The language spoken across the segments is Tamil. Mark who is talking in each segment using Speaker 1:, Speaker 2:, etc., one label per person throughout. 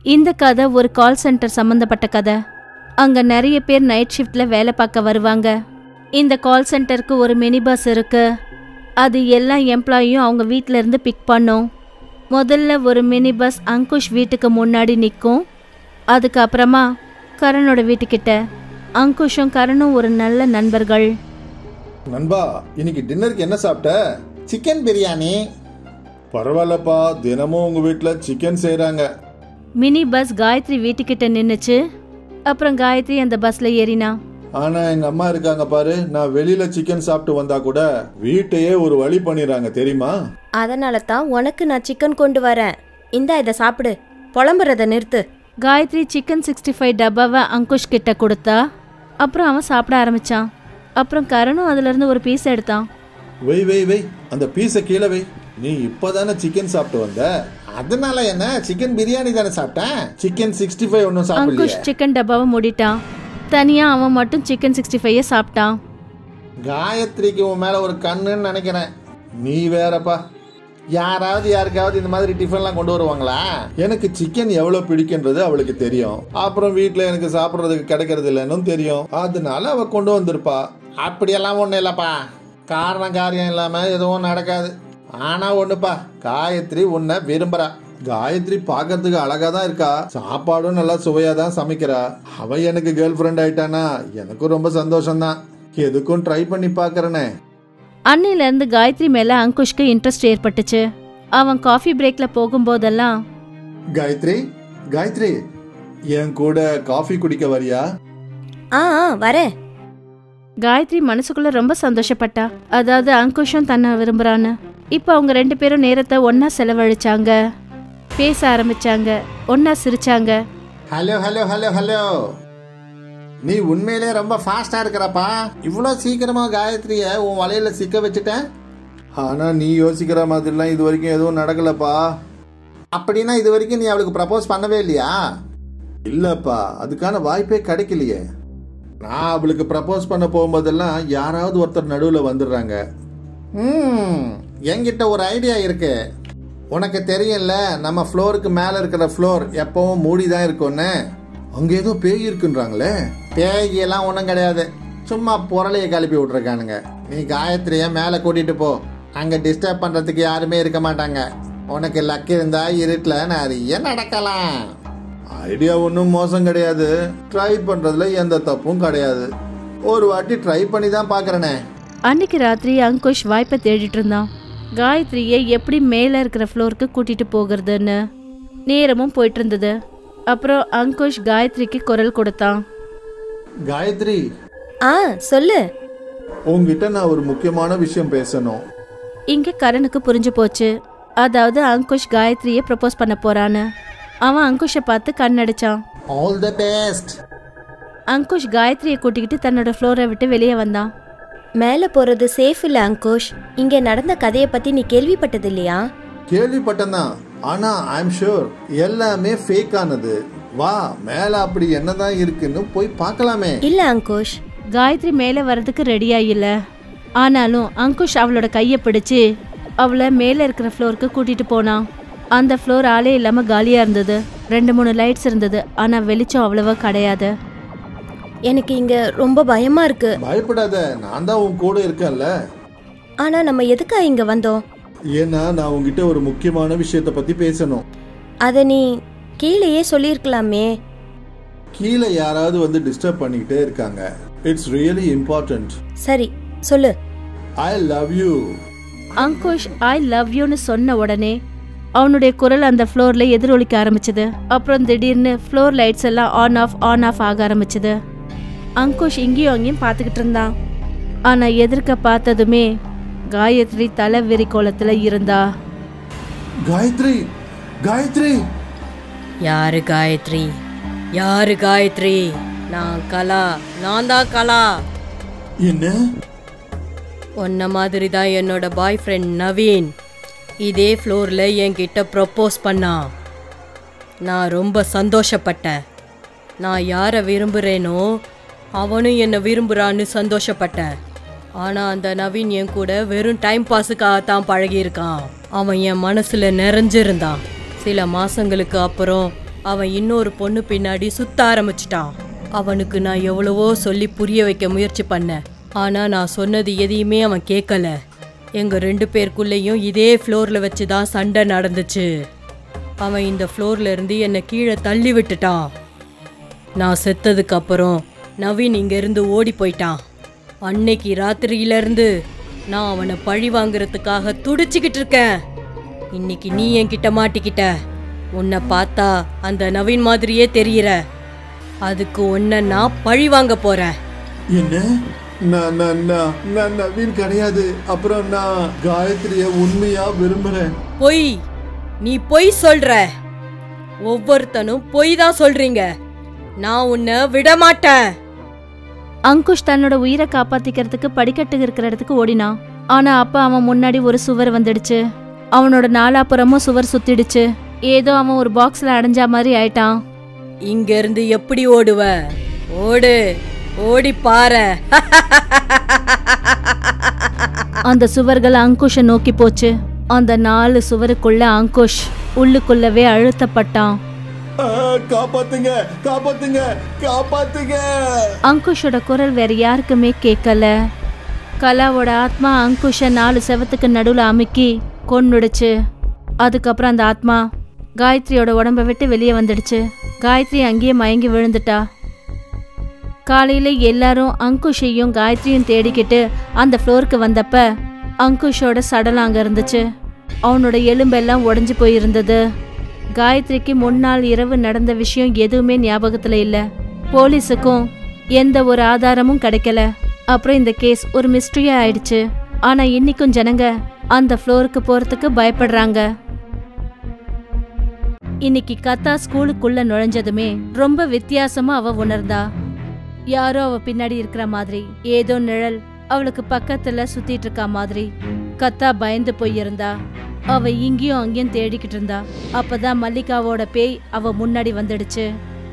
Speaker 1: இந்த கதை ஒரு கால் சென்டர் சம்மந்தப்பட்ட கதை அங்க நிறைய பேர் நைட் ஷிஃப்ட்ல வேலை பார்க்க வருவாங்க இந்த கால் சென்டருக்கு ஒரு மினி பஸ் இருக்கு அது எல்லா எம்ப்ளாயும் அவங்க வீட்ல இருந்து பிக் பண்ணும் முதல்ல ஒரு மினி பஸ் அங்குஷ் வீட்டுக்கு முன்னாடி நிற்கும் அதுக்கப்புறமா கரனோட வீட்டுக்கிட்ட அங்குஷும் கரனும் ஒரு நல்ல நண்பர்கள்
Speaker 2: நண்பா இன்னைக்கு டின்னருக்கு என்ன சாப்பிட்ட
Speaker 3: சிக்கன் பிரியாணி
Speaker 2: பரவாயில்லப்பா தினமும் உங்க வீட்ல சிக்கன் செய்றாங்க
Speaker 1: மினி பஸ் காயத்ரி வீட்டுக்கிட்ட நின்னுச்சு அப்புறம் காயத்ரி அந்த பஸ்ல ஏறினா
Speaker 2: ஆனா எங்க அம்மா இருக்காங்க பாரு நான் வெளியில சிக்கன் சாப்பிட்டு வந்தா கூட வீட்டையே ஒரு வழி பண்ணிடுறாங்க தெரியுமா
Speaker 4: அதனால தான் உனக்கு நான் சிக்கன் கொண்டு வரேன் இந்தா இதை சாப்பிடு புலம்புறத நிறுத்து
Speaker 1: காயத்ரி சிக்கன் சிக்ஸ்டி ஃபைவ் டப்பாவை அங்குஷ் கிட்ட கொடுத்தா அப்புறம் அவன் சாப்பிட ஆரம்பிச்சான் அப்புறம் கரனும் அதுல இருந்து ஒரு பீஸ் எடுத்தான்
Speaker 2: வெய் வெய் வெய் அந்த பீஸை கீழே வை நீ இப்பதானே சிக்கன் சாப்பிட்டு வந்த
Speaker 3: அதனால என்ன சிக்கன் பிரியாணி தானே சாப்பிட்டேன் சிக்கன் சிக்ஸ்டி ஃபைவ் ஒன்றும்
Speaker 1: அங்குஷ்
Speaker 3: சாப்பிடலையே
Speaker 1: சிக்கன் டப்பாவை மூடிட்டான் தனியா அவன் மட்டும் சிக்கன் சிக்ஸ்டி ஃபைவ் சாப்பிட்டான்
Speaker 3: காயத்ரிக்கு உன் மேல ஒரு கண்ணுன்னு நினைக்கிறேன் நீ வேறப்பா யாராவது யாருக்காவது இந்த மாதிரி டிஃபன்லாம் கொண்டு வருவாங்களா
Speaker 2: எனக்கு சிக்கன் எவ்வளவு பிடிக்குன்றது அவளுக்கு தெரியும் அப்புறம் வீட்ல எனக்கு சாப்பிடுறதுக்கு கிடைக்கிறது இல்லைன்னு தெரியும் அதனால அவ கொண்டு வந்திருப்பா
Speaker 3: அப்படியெல்லாம் ஒன்றும் இல்லைப்பா காரணம் காரியம் இல்லாமல் எதுவும் நடக்காது ஆனால் ஒன்றுப்பா காயத்ரி உன்னை விரும்புகிறா
Speaker 2: காயத்ரி பார்க்கறதுக்கு அழகா தான் இருக்கா சாப்பாடும் நல்லா சுவையா தான் சமைக்கிறா அவ எனக்கு கேர்ள் ஃப்ரெண்ட் ஆயிட்டானா எனக்கும் ரொம்ப சந்தோஷம்தான் எதுக்கும் ட்ரை பண்ணி பார்க்கறனே
Speaker 1: அன்னில இருந்து காயத்ரி மேல அங்குஷ்க்கு இன்ட்ரெஸ்ட் ஏற்பட்டுச்சு அவன் காஃபி பிரேக்ல போகும்போதெல்லாம்
Speaker 2: காயத்ரி காயத்ரி என் கூட காஃபி குடிக்க வரியா
Speaker 4: ஆ ஆ வரேன்
Speaker 1: காயத்ரி மனசுக்குள்ள ரொம்ப சந்தோஷப்பட்டா அதாவது அங்குஷும் தன்னை விரும்புறான்னு இப்போ அவங்க ரெண்டு பேரும் நேரத்தை ஒண்ணா செலவழிச்சாங்க பேச ஆரம்பிச்சாங்க ஒண்ணா சிரிச்சாங்க
Speaker 3: ஹலோ ஹலோ ஹலோ ஹலோ நீ உண்மையிலே ரொம்ப ஃபாஸ்ட்டாக இருக்கிறப்பா இவ்வளோ சீக்கிரமா காயத்ரியை உன் வலையில சிக்க வச்சுட்டேன்
Speaker 2: ஆனா நீ யோசிக்கிற மாதிரிலாம் இது வரைக்கும் எதுவும் நடக்கலப்பா
Speaker 3: அப்படின்னா இது வரைக்கும் நீ அவளுக்கு ப்ரப்போஸ் பண்ணவே இல்லையா
Speaker 2: இல்லப்பா அதுக்கான வாய்ப்பே கிடைக்கலையே நான் அவளுக்கு ப்ரப்போஸ் பண்ண போகும்போதெல்லாம் யாராவது ஒருத்தர் நடுவில் வந்துடுறாங்க
Speaker 3: ம் என்கிட்ட ஒரு ஐடியா இருக்கு உனக்கு தெரியும்ல நம்ம ஃப்ளோருக்கு மேலே இருக்கிற ஃப்ளோர் எப்பவும் மூடி தான் இருக்கும்னு
Speaker 2: அங்க ஏதோ பேய் இருக்குன்றாங்களே
Speaker 3: பேய்கெல்லாம் ஒன்றும் கிடையாது சும்மா புரளையை கிளப்பி விட்ருக்கானுங்க நீ காயத்ரியை மேலே கூட்டிட்டு போ அங்கே டிஸ்டர்ப் பண்ணுறதுக்கு யாருமே இருக்க மாட்டாங்க உனக்கு லக் இருந்தா இருட்டில் நிறைய நடக்கலாம்
Speaker 2: ஐடியா ஒன்றும் மோசம் கிடையாது ட்ரை பண்றதுல எந்த தப்பும் கிடையாது ஒரு வாட்டி ட்ரை பண்ணி தான் பார்க்கறனே
Speaker 1: அன்னைக்கு ராத்திரி அங்குஷ் வாய்ப்பை தேடிட்டு இருந்தான் காயத்ரியை எப்படி மேலே இருக்கிற ஃப்ளோருக்கு கூட்டிட்டு போகிறதுன்னு நேரமும் போயிட்டு இருந்தது அப்புறம் அங்குஷ் காயத்ரிக்கு குரல் கொடுத்தான்
Speaker 2: காயத்ரி
Speaker 4: ஆ சொல்லு
Speaker 2: உங்ககிட்ட நான் ஒரு முக்கியமான விஷயம் பேசணும்
Speaker 1: இங்க கரனுக்கு புரிஞ்சு போச்சு அதாவது அங்குஷ் காயத்ரியை ப்ரப்போஸ் பண்ண போறான்னு அவன் அங்குஷை பார்த்து கண்ணடிச்சான்
Speaker 3: ஆல் தி பெஸ்ட்
Speaker 1: அங்குஷ் காயத்ரியை கூட்டிக்கிட்டு தன்னோட ஃப்ளோரை விட்டு வெளியே வந்தான்
Speaker 4: மேலே போகிறது சேஃப் இல்லை அங்குஷ் இங்கே நடந்த கதையை பற்றி நீ கேள்விப்பட்டது இல்லையா
Speaker 2: கேள்விப்பட்டேன் தான் ஆனா ஐம் ஷூர் எல்லாமே ஃபேக் ஆனது வா மேல அப்படி என்னதான் இருக்குன்னு போய் பார்க்கலாமே
Speaker 4: இல்லை அங்குஷ்
Speaker 1: காயத்ரி மேலே வர்றதுக்கு ரெடியா இல்ல ஆனாலும் அங்குஷ் அவளோட கையை பிடிச்சு அவளை மேலே இருக்கிற ஃப்ளோருக்கு கூட்டிட்டு போனான் அந்த ஃப்ளோர் ஆளே இல்லாம காலியா இருந்தது ரெண்டு மூணு லைட்ஸ் இருந்தது ஆனா வெளிச்சம் அவ்வளவா கிடையாது
Speaker 4: எனக்கு இங்கே ரொம்ப பயமாக இருக்கு
Speaker 2: பயப்படாத நான் தான் உன் கூட இருக்கேன்ல
Speaker 4: ஆனால் நம்ம எதுக்கா இங்கே வந்தோம்
Speaker 2: ஏன்னா நான் உங்ககிட்ட ஒரு முக்கியமான விஷயத்த பத்தி பேசணும்
Speaker 4: அதை நீ கீழேயே சொல்லியிருக்கலாமே
Speaker 2: கீழே யாராவது வந்து டிஸ்டர்ப் பண்ணிக்கிட்டே இருக்காங்க இட்ஸ் ரியலி இம்பார்ட்டன்ட்
Speaker 4: சரி சொல்லு
Speaker 2: I love you
Speaker 1: Ankush I love யூன்னு சொன்ன உடனே அவனுடைய குரல் அந்த ஃப்ளோர்ல எதிரொலிக்க ஆரம்பிச்சது அப்புறம் திடீர்னு ஃப்ளோர் லைட்ஸ் எல்லாம் ஆன் ஆஃப் ஆன் ஆஃப் ஆக ஆரம்பிச்சது அங்குஷ் இங்கேயும் அங்கேயும் பார்த்துக்கிட்டு இருந்தான் ஆனா எதிர்க்க பார்த்ததுமே காயத்ரி தலை வெறி கோலத்துல இருந்தா
Speaker 2: காயத்ரி காயத்ரி
Speaker 5: யாரு காயத்ரி யாரு காயத்ரி நான் கலா நான் தான் கலா
Speaker 2: என்ன
Speaker 5: உன்ன மாதிரி தான் என்னோட பாய் ஃப்ரெண்ட் நவீன் இதே ஃப்ளோரில் என்கிட்ட ப்ரப்போஸ் பண்ணான் நான் ரொம்ப சந்தோஷப்பட்டேன் நான் யாரை விரும்புகிறேனோ அவனும் என்னை விரும்புகிறான்னு சந்தோஷப்பட்டேன் ஆனால் அந்த நவீன் என் கூட வெறும் டைம் பாஸுக்காக தான் பழகியிருக்கான் அவன் என் மனசில் நிறைஞ்சிருந்தான் சில மாசங்களுக்கு அப்புறம் அவன் இன்னொரு பொண்ணு பின்னாடி சுத்த ஆரம்பிச்சிட்டான் அவனுக்கு நான் எவ்வளவோ சொல்லி புரிய வைக்க முயற்சி பண்ணேன் ஆனா நான் சொன்னது எதையுமே அவன் கேட்கல எங்க ரெண்டு பேருக்குள்ளேயும் இதே ஃப்ளோர்ல வச்சு தான் சண்டை நடந்துச்சு அவன் இந்த ஃப்ளோர்ல இருந்து என்னை கீழே தள்ளி விட்டுட்டான் நான் செத்ததுக்கு அப்புறம் நவீன் இங்கேருந்து ஓடி போயிட்டான் அன்னைக்கு ராத்திரியிலேருந்து நான் அவனை பழி வாங்குறதுக்காக துடிச்சுக்கிட்டு இருக்கேன் இன்னைக்கு நீ என்கிட்ட மாட்டிக்கிட்ட உன்னை பார்த்தா அந்த நவீன் மாதிரியே தெரியற அதுக்கு உன்னை நான் பழி வாங்க போறேன்
Speaker 2: என்ன நான் நான் நான் நான் நவீன் கிடையாது அப்புறம் நான் காயத்ரிய உண்மையா விரும்புறேன்
Speaker 5: பொய் நீ பொய் சொல்ற ஒவ்வொருத்தனும் பொய் தான் சொல்றீங்க நான் உன்னை விட மாட்டேன்
Speaker 1: அங்குஷ் தன்னோட உயிரை காப்பாத்திக்கிறதுக்கு படிக்கட்டு இருக்கிற இடத்துக்கு ஓடினான் ஆனா அப்ப அவன் முன்னாடி ஒரு சுவர் வந்துடுச்சு அவனோட நாலாப்புறமும் சுவர் சுத்திடுச்சு ஏதோ அவன் ஒரு பாக்ஸ்ல அடைஞ்ச மாதிரி ஆயிட்டான்
Speaker 5: இங்க இருந்து எப்படி ஓடுவ ஓடு ஓடி பாரு
Speaker 1: அந்த சுவர்கள் அங்குஷை நோக்கி போச்சு அந்த நாலு சுவருக்குள்ள அங்குஷ் உள்ளுக்குள்ளவே அழுத்தப்பட்டான்
Speaker 2: ஆ, காப்பாத்துங்க காப்பாத்துங்க காப்பாத்துங்க
Speaker 1: அங்குஷோட குரல் வேற யாருக்குமே கேட்கல கலாவோட ஆத்மா அங்குஷை நாலு செவத்துக்கு நடுவுல அமுக்கி கொன்னுடுச்சு அதுக்கப்புறம் அந்த ஆத்மா காயத்ரியோட உடம்ப விட்டு வெளியே வந்துடுச்சு காயத்ரி அங்கேயே மயங்கி விழுந்துட்டா காலையில எல்லாரும் அங்குஷையும் காயத்ரியும் தேடிக்கிட்டு அந்த ஃப்ளோருக்கு வந்தப்ப அங்குஷோட சடலம் அங்க இருந்துச்சு அவனோட எலும்பெல்லாம் உடைஞ்சு போயிருந்தது காயத்ரிக்கு முன்னாள் இரவு நடந்த விஷயம் எதுவுமே ஞாபகத்துல இல்ல போலீஸுக்கும் எந்த ஒரு ஆதாரமும் கிடைக்கல அப்புறம் இந்த கேஸ் ஒரு மிஸ்ட்ரியா ஆயிடுச்சு ஆனா இன்னைக்கும் ஜனங்க அந்த ஃப்ளோருக்கு போறதுக்கு பயப்படுறாங்க இன்னைக்கு கத்தா ஸ்கூலுக்குள்ள நுழைஞ்சதுமே ரொம்ப வித்தியாசமா அவ உணர்ந்தா யாரோ அவ பின்னாடி இருக்கிற மாதிரி ஏதோ நிழல் அவளுக்கு பக்கத்துல சுத்திட்டு இருக்கா மாதிரி கத்தா பயந்து போயிருந்தா அவ இங்கேயும் அங்கேயும் தேடிக்கிட்டு இருந்தா அப்பதான் மல்லிகாவோட பேய் அவ முன்னாடி வந்துடுச்சு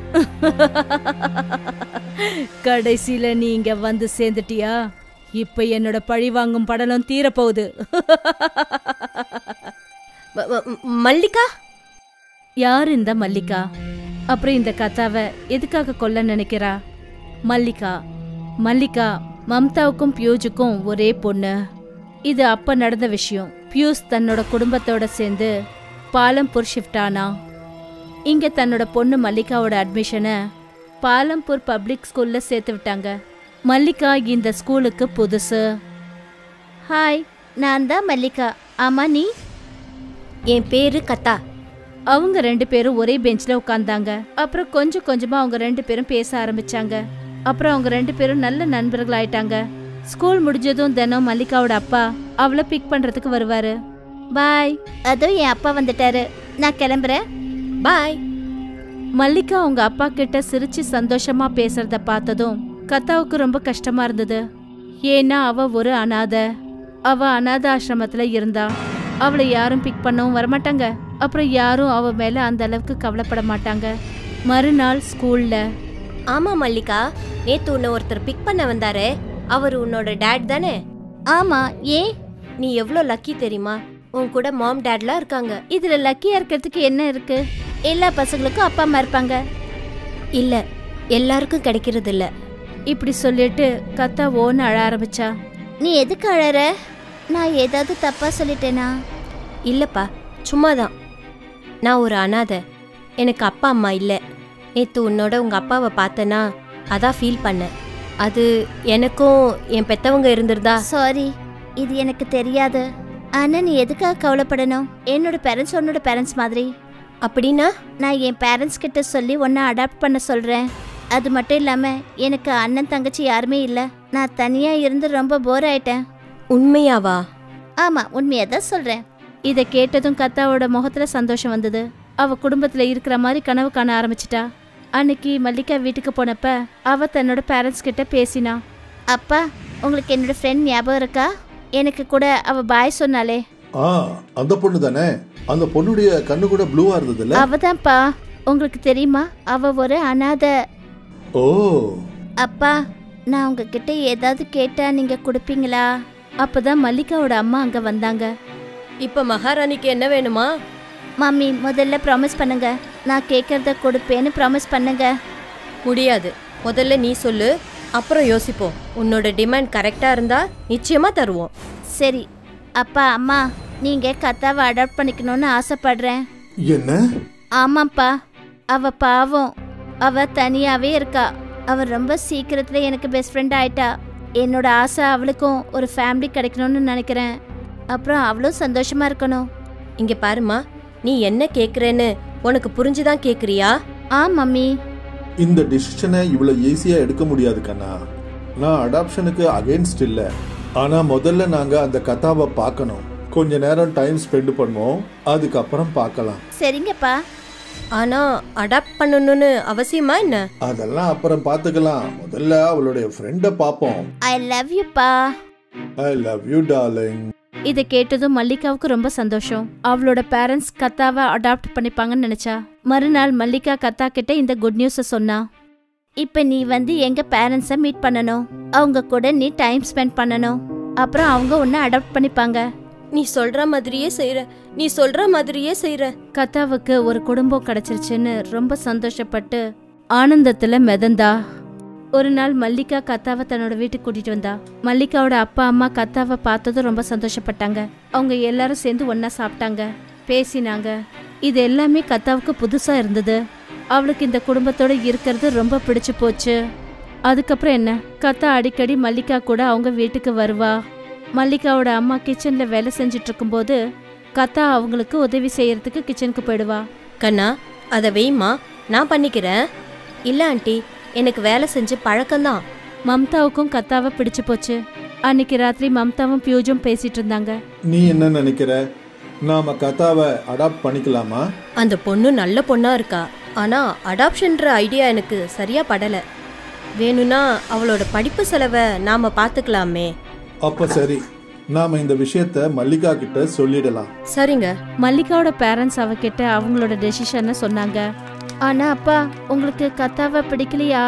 Speaker 1: கடைசியில நீ இங்க வந்து சேர்ந்துட்டியா இப்ப என்னோட பழி வாங்கும் படலம் தீரப்போகுது
Speaker 4: ம- ம- மல்லிகா
Speaker 1: யார் இந்த மல்லிகா அப்புறம் இந்த கத்தாவை எதுக்காக கொல்ல நினைக்கிறா மல்லிகா மல்லிகா மம்தாவுக்கும் பியூஜுக்கும் ஒரே பொண்ணு இது அப்ப நடந்த விஷயம் பியூஸ் தன்னோட குடும்பத்தோட சேர்ந்து பாலம்பூர் ஷிஃப்ட் ஆனா இங்க தன்னோட பொண்ணு மல்லிகாவோட அட்மிஷனை பாலம்பூர் பப்ளிக் ஸ்கூல்ல சேர்த்து விட்டாங்க மல்லிகா இந்த ஸ்கூலுக்கு புதுசு ஹாய் நான் தான் மல்லிகா ஆமா நீ
Speaker 4: என் பேரு கத்தா
Speaker 1: அவங்க ரெண்டு பேரும் ஒரே பெஞ்ச்ல உட்கார்ந்தாங்க அப்புறம் கொஞ்சம் கொஞ்சமா அவங்க ரெண்டு பேரும் பேச ஆரம்பிச்சாங்க அப்புறம் அவங்க ரெண்டு பேரும் நல்ல நண்பர்கள் ஆயிட்டாங்க ஸ்கூல் முடிஞ்சதும் தினம் மல்லிகாவோட அப்பா அவளை பிக் பண்றதுக்கு வருவாரு பாய் அதோ என் அப்பா வந்துட்டாரு நான் கிளம்புறேன்
Speaker 4: பாய்
Speaker 1: மல்லிகா அவங்க அப்பா கிட்ட சிரிச்சு சந்தோஷமா பேசுறத பார்த்ததும் கத்தாவுக்கு ரொம்ப கஷ்டமா இருந்தது ஏன்னா அவ ஒரு அனாதை அவ அனாதை ஆசிரமத்துல இருந்தா அவளை யாரும் பிக் பண்ணவும் வரமாட்டாங்க அப்புறம் யாரும் அவ மேல அந்த அளவுக்கு கவலைப்பட மாட்டாங்க மறுநாள் ஸ்கூல்ல
Speaker 4: ஆமா மல்லிகா நேத்து உன்னை ஒருத்தர் பிக் பண்ண வந்தாரே அவர் உன்னோட டேட் தானே
Speaker 1: ஆமா ஏ
Speaker 4: நீ எவ்வளோ லக்கி தெரியுமா உன் கூட மாம் டேட்லாம் இருக்காங்க
Speaker 1: இதுல லக்கியா இருக்கிறதுக்கு என்ன இருக்கு எல்லா பசங்களுக்கும் அப்பா அம்மா இருப்பாங்க
Speaker 4: இல்ல எல்லாருக்கும் கிடைக்கிறது இல்ல
Speaker 1: இப்படி சொல்லிட்டு கத்தா ஓன்னு அழ ஆரம்பிச்சா நீ எதுக்கு அழற நான் ஏதாவது தப்பா சொல்லிட்டேனா
Speaker 4: இல்லப்பா சும்மாதான் நான் ஒரு அனாதை எனக்கு அப்பா அம்மா இல்லை நேற்று உன்னோட உங்கள் அப்பாவை பார்த்தேனா அதான் ஃபீல் பண்ணேன் அது எனக்கும் என் பெத்தவங்க இருந்திருந்தா
Speaker 1: சாரி இது எனக்கு தெரியாது ஆனா நீ எதுக்காக கவலைப்படணும் என்னோட பேரண்ட்ஸ் உன்னோட பேரண்ட்ஸ் மாதிரி
Speaker 4: அப்படின்னா
Speaker 1: நான் என் பேரண்ட்ஸ் கிட்ட சொல்லி உன்னை அடாப்ட் பண்ண சொல்றேன் அது மட்டும் இல்லாம எனக்கு அண்ணன் தங்கச்சி யாருமே இல்ல நான் தனியா இருந்து ரொம்ப போர் ஆயிட்டேன்
Speaker 4: உண்மையாவா
Speaker 1: ஆமா உண்மையா தான் சொல்றேன் இதை கேட்டதும் கத்தாவோட முகத்துல சந்தோஷம் வந்தது அவ குடும்பத்துல இருக்கிற மாதிரி கனவு காண ஆரம்பிச்சிட்டா அன்னைக்கு மல்லிகா வீட்டுக்கு போனப்ப அவ தன்னோட பேரண்ட்ஸ் கிட்ட பேசினா அப்பா உங்களுக்கு என்னோட ஃப்ரெண்ட் ஞாபகம் இருக்கா எனக்கு கூட அவ பாய் சொன்னாலே
Speaker 2: ஆ அந்த பொண்ணு தானே அந்த பொண்ணுடைய கண்ணு கூட ப்ளூவா இருந்ததுல்ல
Speaker 1: அவதான்ப்பா உங்களுக்கு தெரியுமா அவ ஒரு அனாதை
Speaker 2: ஓ
Speaker 1: அப்பா நான் உங்ககிட்ட ஏதாவது கேட்டா நீங்க கொடுப்பீங்களா அப்பதான் மல்லிகாவோட அம்மா அங்க வந்தாங்க
Speaker 5: இப்ப மகாராணிக்கு என்ன வேணுமா
Speaker 1: மம்மி முதல்ல ப்ராமிஸ் பண்ணுங்க நான் கேட்கறத கொடுப்பேன்னு ப்ராமிஸ் பண்ணுங்க
Speaker 4: முடியாது முதல்ல நீ சொல்லு அப்புறம் யோசிப்போம் உன்னோட டிமாண்ட் கரெக்டாக இருந்தா நிச்சயமா தருவோம்
Speaker 1: சரி அப்பா அம்மா நீங்க கத்தாவை அடாப்ட் பண்ணிக்கணும்னு ஆசைப்படுறேன்
Speaker 2: என்ன
Speaker 1: ஆமாப்பா அவ பாவம் அவ தனியாவே இருக்கா அவ ரொம்ப சீக்கிரத்துல எனக்கு பெஸ்ட் ஃப்ரெண்ட் ஆயிட்டா என்னோட ஆசை அவளுக்கும் ஒரு ஃபேமிலி கிடைக்கணும்னு நினைக்கிறேன் அப்புறம் அவளும் சந்தோஷமா இருக்கணும்
Speaker 4: இங்க பாருமா நீ என்ன கேக்குறேன்னு உனக்கு புரிஞ்சுதான் கேக்குறியா
Speaker 1: ஆ மம்மி
Speaker 2: இந்த டிசிஷனை இவ்வளவு ஈஸியா எடுக்க முடியாது கண்ணா நான் அடாப்ஷனுக்கு அகைன்ஸ்ட் இல்ல ஆனா முதல்ல நாங்க அந்த கதாவை பார்க்கணும் கொஞ்ச நேரம் டைம் ஸ்பெண்ட் பண்ணுவோம் அதுக்கப்புறம் பார்க்கலாம்
Speaker 1: சரிங்கப்பா
Speaker 4: ஆனா அடாப்ட் பண்ணணும்னு அவசியமா என்ன
Speaker 2: அதெல்லாம் அப்புறம் பார்த்துக்கலாம் முதல்ல அவளுடைய ஃப்ரெண்டை பார்ப்போம்
Speaker 1: ஐ லவ் யூப்பா
Speaker 2: ஐ லவ் யூ டார்லிங்
Speaker 1: இதை கேட்டதும் மல்லிகாவுக்கு ரொம்ப சந்தோஷம் அவளோட பேரண்ட்ஸ் கத்தாவை அடாப்ட் பண்ணிப்பாங்கன்னு நினைச்சா மறுநாள் மல்லிகா கத்தா கிட்ட இந்த குட் நியூஸை சொன்னா இப்ப நீ வந்து எங்க பேரண்ட்ஸை மீட் பண்ணணும் அவங்க கூட நீ டைம் ஸ்பெண்ட் பண்ணணும் அப்புறம் அவங்க உன்னை அடாப்ட் பண்ணிப்பாங்க
Speaker 4: நீ சொல்ற மாதிரியே செய்யற நீ சொல்ற மாதிரியே செய்யற
Speaker 1: கத்தாவுக்கு ஒரு குடும்பம் கிடைச்சிருச்சுன்னு ரொம்ப சந்தோஷப்பட்டு ஆனந்தத்துல மிதந்தா ஒரு நாள் மல்லிகா கத்தாவை தன்னோட வீட்டுக்கு கூட்டிட்டு வந்தா மல்லிகாவோட அப்பா அம்மா கத்தாவை பார்த்ததும் ரொம்ப சந்தோஷப்பட்டாங்க அவங்க எல்லாரும் சேர்ந்து ஒண்ணா சாப்பிட்டாங்க பேசினாங்க இது எல்லாமே கத்தாவுக்கு புதுசா இருந்தது அவளுக்கு இந்த குடும்பத்தோட இருக்கிறது ரொம்ப பிடிச்சு போச்சு அதுக்கப்புறம் என்ன கத்தா அடிக்கடி மல்லிகா கூட அவங்க வீட்டுக்கு வருவா மல்லிகாவோட அம்மா கிச்சன்ல வேலை செஞ்சுட்டு இருக்கும்போது கத்தா அவங்களுக்கு உதவி செய்யறதுக்கு கிச்சனுக்கு போயிடுவா
Speaker 4: கண்ணா அதை வெய்மா நான் பண்ணிக்கிறேன் இல்ல ஆண்டி எனக்கு வேலை செஞ்சு பழக்கம்தான்
Speaker 1: மம்தாவுக்கும் கத்தாவை பிடிச்சு போச்சு அன்னைக்கு ராத்திரி மம்தாவும் பியூஜும் பேசிட்டு இருந்தாங்க
Speaker 2: நீ என்ன நினைக்கிற நாம கதாவை அடாப்ட் பண்ணிக்கலாமா
Speaker 4: அந்த பொண்ணு நல்ல பொண்ணா இருக்கா ஆனா அடாப்ஷன்ற ஐடியா எனக்கு சரியா படல வேணும்னா அவளோட படிப்பு செலவை நாம பாத்துக்கலாமே
Speaker 2: அப்ப சரி நாம இந்த விஷயத்த மல்லிகா கிட்ட சொல்லிடலாம்
Speaker 4: சரிங்க
Speaker 1: மல்லிகாவோட பேரண்ட்ஸ் அவகிட்ட அவங்களோட டெசிஷனை சொன்னாங்க ஆனா அப்பா உங்களுக்கு கத்தாவை பிடிக்கலையா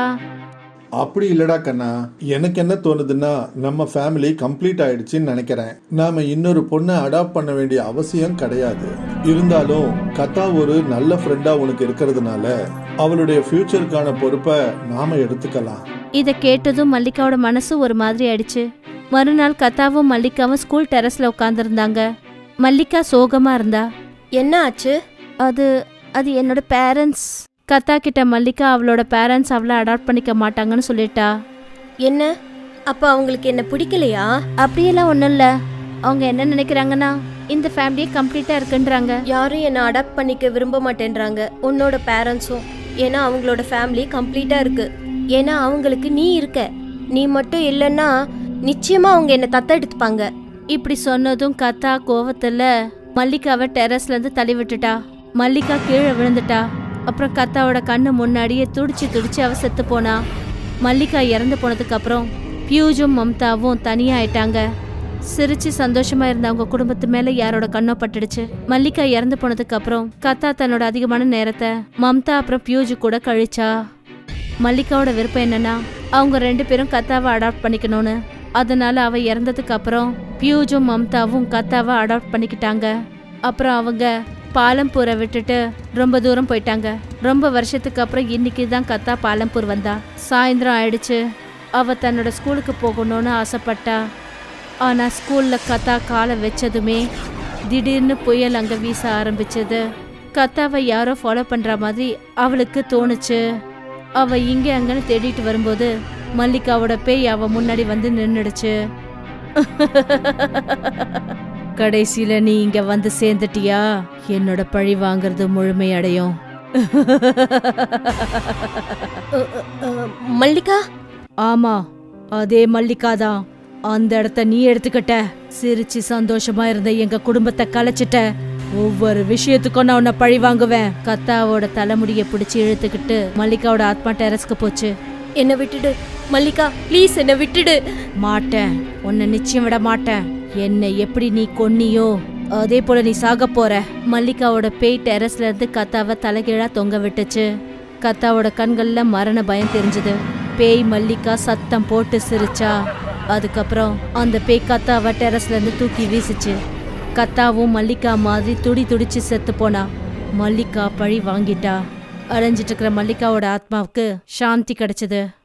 Speaker 2: அப்படி இல்லடா கண்ணா எனக்கு என்ன தோணுதுன்னா நம்ம ஃபேமிலி கம்ப்ளீட் ஆயிடுச்சுன்னு நினைக்கிறேன் நாம இன்னொரு பொண்ணை அடாப்ட் பண்ண வேண்டிய அவசியம் கிடையாது இருந்தாலும் கதா ஒரு நல்ல ஃப்ரெண்டா உனக்கு இருக்கிறதுனால அவளுடைய ஃபியூச்சருக்கான பொறுப்பை நாம எடுத்துக்கலாம்
Speaker 1: இதை கேட்டதும் மல்லிகாவோட மனசு ஒரு மாதிரி ஆயிடுச்சு மறுநாள் கத்தாவும் மல்லிகாவும் ஸ்கூல் டெரஸ்ல உட்காந்துருந்தாங்க மல்லிகா சோகமா இருந்தா
Speaker 4: என்ன ஆச்சு
Speaker 1: அது அது என்னோட பேரண்ட்ஸ் கத்தா கிட்ட மல்லிகா அவளோட பேரண்ட்ஸ் அவளை அடாப்ட் பண்ணிக்க மாட்டாங்கன்னு சொல்லிட்டா
Speaker 4: என்ன அப்ப அவங்களுக்கு என்ன பிடிக்கலையா
Speaker 1: அப்படியெல்லாம் ஒன்றும் இல்லை அவங்க என்ன நினைக்கிறாங்கன்னா இந்த ஃபேமிலியே கம்ப்ளீட்டாக இருக்குன்றாங்க
Speaker 4: யாரும் என்ன அடாப்ட் பண்ணிக்க விரும்ப மாட்டேன்றாங்க உன்னோட பேரண்ட்ஸும் ஏன்னா அவங்களோட ஃபேமிலி கம்ப்ளீட்டா இருக்கு ஏன்னா அவங்களுக்கு நீ இருக்க நீ மட்டும் இல்லைன்னா நிச்சயமா அவங்க என்ன தத்தெடுத்துப்பாங்க
Speaker 1: இப்படி சொன்னதும் கத்தா கோவத்துல மல்லிகாவை டெரஸ்ல இருந்து தள்ளி விட்டுட்டா மல்லிகா கீழே விழுந்துட்டா அப்புறம் கத்தாவோட கண்ணு முன்னாடியே துடிச்சு துடிச்சு அவ செத்து போனா மல்லிகா இறந்து போனதுக்கு அப்புறம் பியூஜும் மம்தாவும் தனியா ஆயிட்டாங்க சிரிச்சு சந்தோஷமா இருந்த அவங்க குடும்பத்து மேல யாரோட கண்ணோ பட்டுடுச்சு மல்லிகா இறந்து போனதுக்கு அப்புறம் கத்தா தன்னோட அதிகமான நேரத்தை மம்தா அப்புறம் பியூஜு கூட கழிச்சா மல்லிகாவோட விருப்பம் என்னன்னா அவங்க ரெண்டு பேரும் கத்தாவை அடாப்ட் பண்ணிக்கணும்னு அதனால அவ இறந்ததுக்கு அப்புறம் பியூஜும் மம்தாவும் கத்தாவை அடாப்ட் பண்ணிக்கிட்டாங்க அப்புறம் அவங்க பாலம்பூரை விட்டுட்டு ரொம்ப தூரம் போயிட்டாங்க ரொம்ப வருஷத்துக்கு அப்புறம் இன்னைக்கு தான் கத்தா பாலம்பூர் வந்தா சாயந்தரம் ஆயிடுச்சு அவ தன்னோட ஸ்கூலுக்கு போகணும்னு ஆசைப்பட்டா ஆனா ஸ்கூல்ல கத்தா காலை வச்சதுமே திடீர்னு புயல் அங்க வீச ஆரம்பிச்சது கத்தாவை யாரோ ஃபாலோ பண்ற மாதிரி அவளுக்கு தோணுச்சு அவ இங்க அங்கன்னு தேடிட்டு வரும்போது மல்லிகாவோட பேய் அவ முன்னாடி வந்து நின்னுடுச்சு கடைசியில நீ இங்க வந்து சேர்ந்துட்டியா என்னோட பழி வாங்குறது முழுமையடையும்
Speaker 4: அ, அ, மல்லிகா
Speaker 1: ஆமா அதே மல்லிகா தான் அந்த இடத்த நீ எடுத்துக்கிட்ட சிரிச்சு சந்தோஷமா இருந்த எங்க குடும்பத்தை கலைச்சிட்ட ஒவ்வொரு விஷயத்துக்கும் நான் உன்னை பழி வாங்குவேன் கத்தாவோட தலைமுடியை பிடிச்சி இழுத்துக்கிட்டு மல்லிகாவோட ஆத்மா டெரஸ்க்கு போச்சு
Speaker 4: என்னை விட்டுடு மல்லிகா ப்ளீஸ் என்னை விட்டுடு
Speaker 1: மாட்டேன் உன்னை நிச்சயம் விட மாட்டேன் என்னை எப்படி நீ கொன்னியோ அதே போல நீ சாக போற மல்லிகாவோட பேய் டெரஸ்ல இருந்து கத்தாவை தலைகீழா தொங்க விட்டுச்சு கத்தாவோட கண்கள்ல மரண பயம் தெரிஞ்சது பேய் மல்லிகா சத்தம் போட்டு சிரிச்சா அதுக்கப்புறம் அந்த பேய் கத்தாவை டெரஸ்ல இருந்து தூக்கி வீசுச்சு கத்தாவும் மல்லிகா மாதிரி துடி துடிச்சு செத்து போனா மல்லிகா பழி வாங்கிட்டா அலைஞ்சிட்டு இருக்கிற மல்லிகாவோட ஆத்மாவுக்கு சாந்தி கிடைச்சது